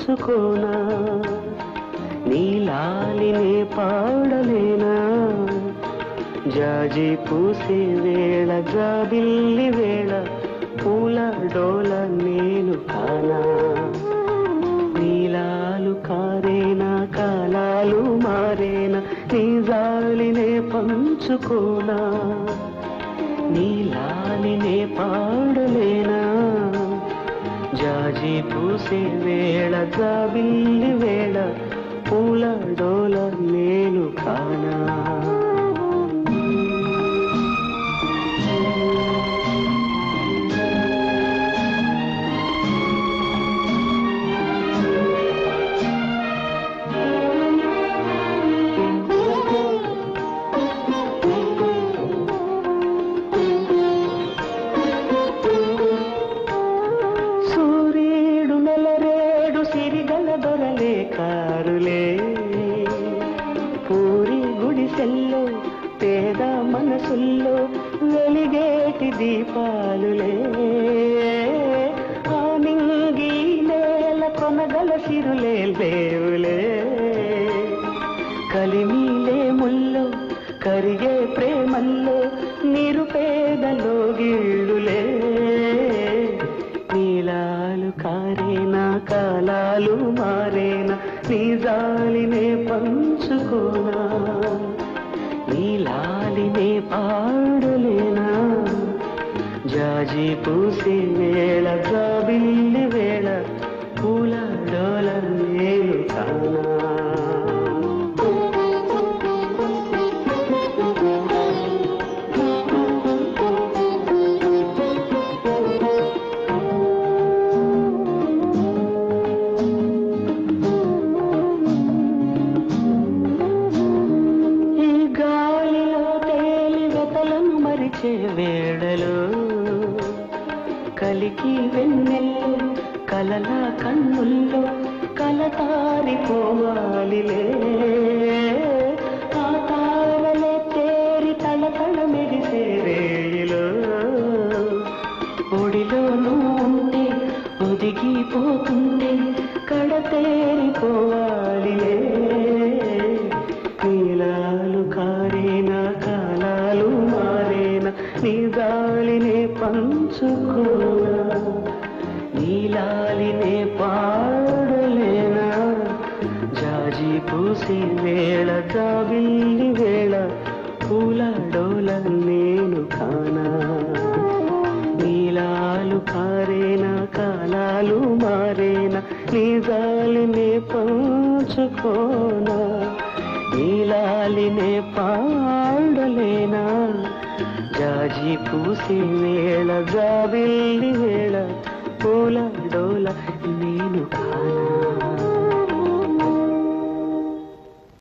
పంచుకోనా నీలాలినే పాడలేనా జాజి పూసే వేళ జాబిల్లి వేళ పూల డోల నేను కానా నీలాలు కారేనా కాలాలు మారేనా నీ జాలినే పంచుకోనా నీలాలినే పాడలేనా జాజి పూసే వేళ జాబిల్లి వేళ పూల డోల నేను కానా సూర్యుడు నెలరేడు సిరిగల దొరలే కారులే పూరి గుడిసెల్లో పేద మనసుల్లో వెలిగేటి దీపాలులే ఆ నింగి నేల కొనగల సిరులే లేవులే కలిమిలే ముల్లో కరిగే ప్రేమల్లో నిరుపేదలో గిళ్ళులే నీలాలు కారేనా కాలాలు మారేనా నీ జాలినే పంచుకోనా నీలాలినే పాడలేనా జాజి పూసే వేళ జాబిల్లి వేళ పూల డోల నేను కానా ఈ గాలిలో తేలి వెతలను మరిచే వేళలో కలికి వెన్నెల్లో కలల కన్నుల్లో కలతారిపోవాలిలే ఆ తారలే తేరి తళతళ మెరిసే రేయిలో ఒడిలో నువ్వు ఉంటే ఒదిగిపోతుండే కడతేరిపోవాలిలే నీలాలు కారేనా కాలాలు మారేనా నీ గాలినే పంచుకోనా నీలాలినే పాడలేనా జాజి పూసి వేళ జాబిల్లి వేళ పూల డోల నేను కానా నీలాలు కారేనా కాలాలు మారేనా నీ జాలినే పంచుకోనా నీలాలినే పాడలేనా జాజి పూసి వేళ జాబిల్లి వేళ పూల డోల నేను కానా